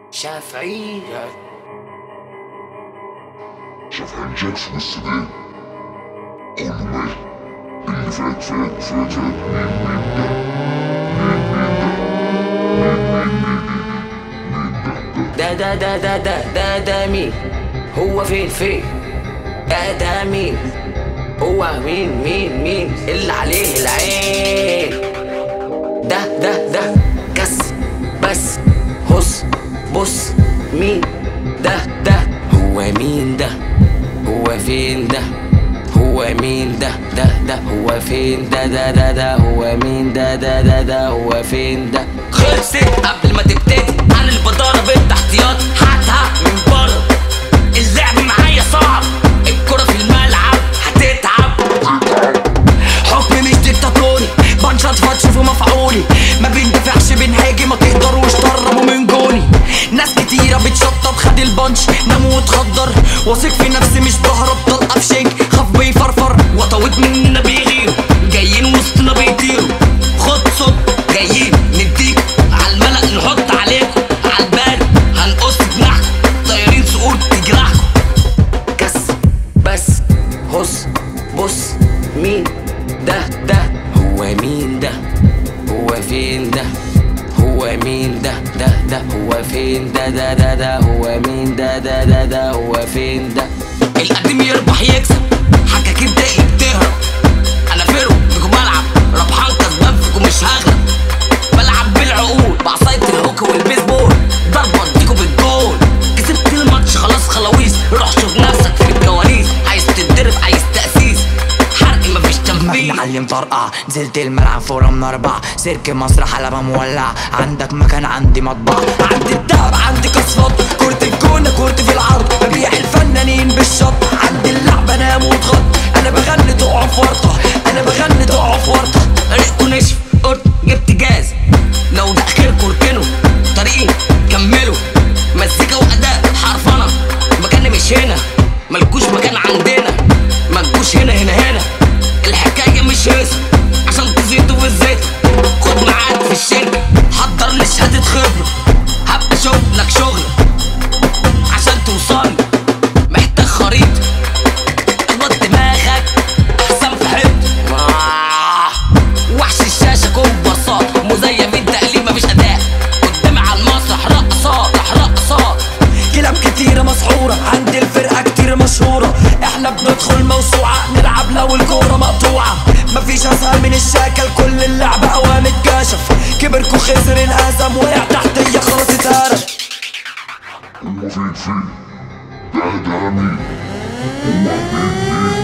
شافعية شافعي جاكسون السودان كله مات اللي فات فات فات فات مين مين ده مين مين ده مين مين مين مين ده ده ده ده ده ده ده ده مين هو فين فين ده ده مين هو مين مين مين اللي عليه العين ده ده ده كس بس هص بص مين ده ده هو مين ده هو فين ده هو مين ده ده ده هو فين ده ده ده ده هو مين ده ده ده ده هو فين ده خلصت قبل ما تبتدي انا اللي بضرب انت احتياط هاتها من بره اللعب معايا صعب الكرة في الملعب هتتعب حكم مش ديكتاتوري بنشط فتشوفوا مفعولي ما بندفعش بنهاجم ما تقدروش تقربوا من جوني ناس كتيرة بتشطب خد البنش ناموا واتخدر واثق في نفسي مش بهرب طلقة في شنك خاف بيفرفر وطويت مننا بيغيروا جايين وسطنا بيطيروا خد صوت جايين نديك على الملأ نحط عليكم على البال هنقص جناحكم طايرين صقور تجرحكم كس بس هص بص مين ده ده هو مين ده هو فين ده هو مين ده ده ده هو فين ده ده ده ده هو مين ده ده ده ده هو فين ده القديم يربح يكسب حكاك انت بتهرب انا فيرو بيكم بلعب ربحان كسبان فيكم مش هغلب بلعب بالعقول بعصاية الهوك والبيسبول ضربة اديكوا بالجول كسبت الماتش خلاص خلاويص روح شوف نفسك في الكواليس عايز تتدرب عايز تأسيس حرق مفيش تنفيذ معلم طرقع نزلت الملعب فورا من أربعة سيرك مسرح حلبة مولع عندك مكان عندي مطبع عندي الدهب عندي قصات كرة الجونة كرة في العرض ببيع الفنانين بالشط عندي اللعبة نام واتغط أنا بغني تقعوا في ورطة أنا بغني تقعوا في ورطة ريقكوا نشف قلت جبت جاز لو ده اخركوا اركنوا طريقي كملوا مزيكا واداء حرفنه مكاني مش هنا ملكوش مكان عندنا ملكوش هنا هنا هنا الحكايه مش هيصه عشان تزيدوا في الزيت خد معاك في الشركه حضر لي شهاده خبره هبقى شغلك شغل عشان توصل محتاج خريطه اخبط دماغك احسن في حته آه. وحش الشاشه كون بساط مزيف التقليد مفيش اداء قدامي على المسرح رقصات رقصات كلاب كتيرة مسحورة عندي الفرقة كتير مشهورة احنا بندخل موسوعة نلعب لو الكورة مقطوعة مفيش اسهل من الشاكل كل اللعب اوام اتكشف كبركوا خسر انهزم وقع تحتية خلاص اتهرش هو فين فين ده ده مين هو مين مين